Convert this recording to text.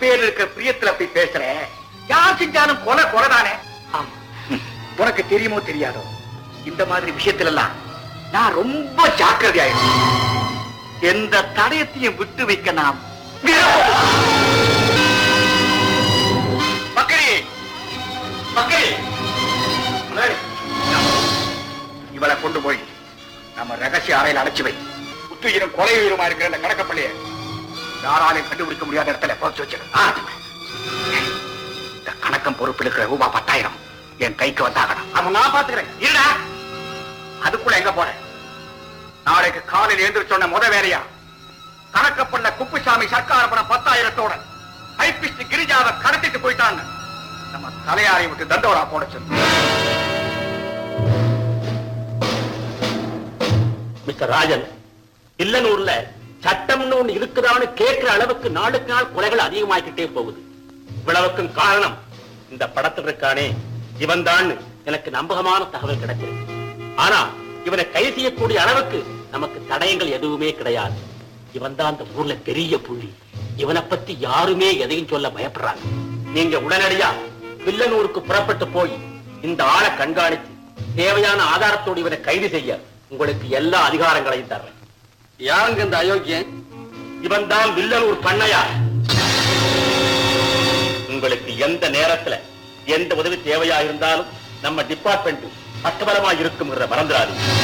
பேர் இருக்கிற பிரியத்துல அப்படி பேசுற யார் செஞ்சாலும் கொலை கொலைதானே ஆமா. உனக்கு தெரியுமோ தெரியாதோ இந்த மாதிரி விஷயத்துல எல்லாம் நான் ரொம்ப ஜாக்கிரதையாயிருக்கேன் எந்த தடயத்தையும் விட்டு வைக்க நாம் மக்களே மக்களே முன்னாடி. இவளை கொண்டு போய் நம்ம ரகசிய அறையில் அடைச்சு வை புத்துயிரும் கொலை உயிருமா இருக்கிற இந்த கணக்கப்பள்ளிய யாராலையும் கண்டுபிடிக்க முடியாத இடத்துல போச்சு வச்சிரு ஆ. இந்த கணக்கம் பொறுப்பில் இருக்கிற ரூபாய் பத்தாயிரம் என் கைக்கு வந்தாகணும் அவன் நான் பாத்துக்கிறேன் இருடா அதுக்குள்ள எங்க போறேன் நாளைக்கு காலையில் எழுந்திரிச்சோன்ன முத வேலையா கணக்கப்பண்ண குப்புசாமி சர்க்கார பணம் பத்தாயிரத்தோட டைபிஸ்ட் கிரிஜாவை கடத்திட்டு போயிட்டாங்க நம்ம தலையாரை விட்டு தண்டோரா போட சொல்லு மிஸ்டர் ராஜன் இல்லனூர்ல சட்டம்னு ஒண்ணு இருக்குதான்னு கேட்கிற அளவுக்கு நாளுக்கு நாள் கொலைகள் அதிகமாகிக்கிட்டே போகுது இவ்வளவுக்கும் காரணம் இந்த படத்தில் இருக்கானே இவன் எனக்கு நம்பகமான தகவல் கிடைச்சது ஆனா இவனை கை செய்யக்கூடிய அளவுக்கு நமக்கு தடயங்கள் எதுவுமே கிடையாது இவன் தான் அந்த ஊர்ல பெரிய புள்ளி இவனை பத்தி யாருமே எதையும் சொல்ல பயப்படுறாங்க நீங்க உடனடியா வில்லனூருக்கு புறப்பட்டு போய் இந்த ஆளை கண்காணித்து தேவையான ஆதாரத்தோடு இவனை கைது செய்ய உங்களுக்கு எல்லா அதிகாரங்களையும் தர்றேன் யாருங்க இந்த அயோக்கியன் இவன் தான் வில்லனூர் பண்ணையா உங்களுக்கு எந்த நேரத்துல எந்த உதவி தேவையா இருந்தாலும் நம்ம டிபார்ட்மெண்ட் பக்கபலமா இருக்கும்ங்கிற மறந்துடாதீங்க